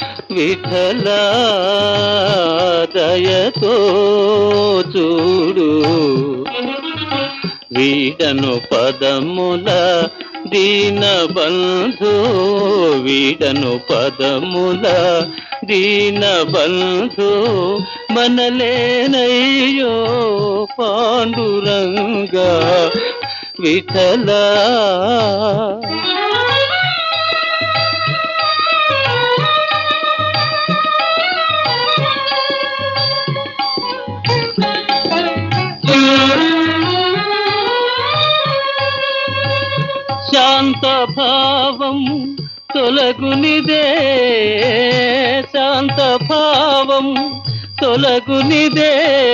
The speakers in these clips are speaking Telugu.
విఠల దయతో చూడు వీడను పదముల దీన బంధు వీడను పదముల దీన బంధు మనలేనయ్యో పాండురంగా విఠల శాంత భావం తొలగునిదే శాంత భావం తొలగునిదే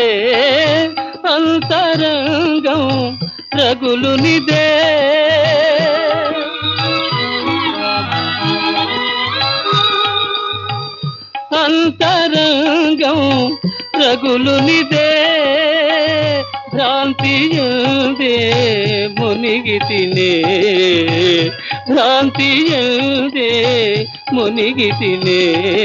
అంతరంగం రగులునిదే అంతరంగం రగులునిదే భ్రాంతి ఎందే మునిగి తినే భ్రాంతి ఎందే మునిగి తినే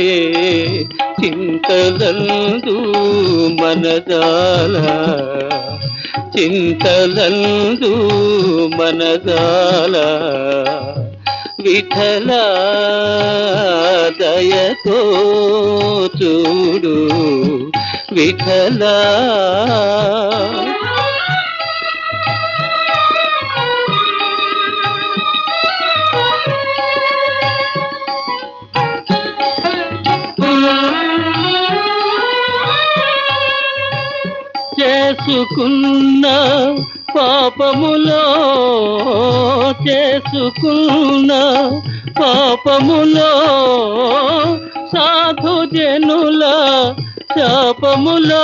చింతలందు మనదాల చింతలందు మనదాల విఠల దయతో చూడు విఠల చేసుకున్న పాపములో చేసుకున్న పాపములో సాధు జనుల శాపములో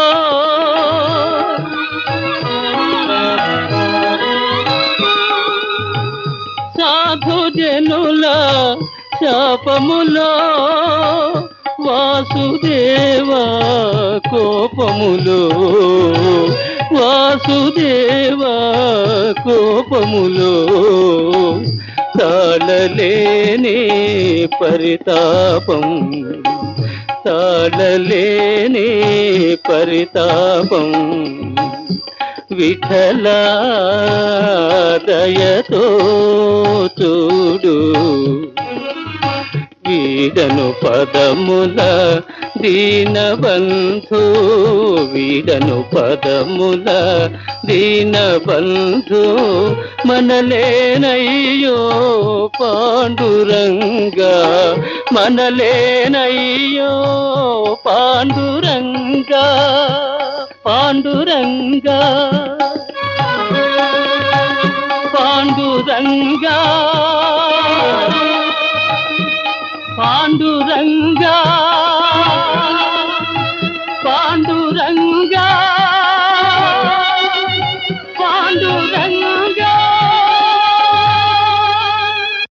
సాధు జనుల శాపములో వాసుదేవ కోపములో వాసుదేవ కోపములో తాళలేని పరితాపం తాళలేని పరితాపం విఠల దయతో చూడు వీడను పదముల దీన బంధు వీడను పదముల దీన బంధు మనలేనయ్యో పాండురంగా మనలేనయ్యో పాండురంగా పాండురంగా పాండురంగా పాండురంగా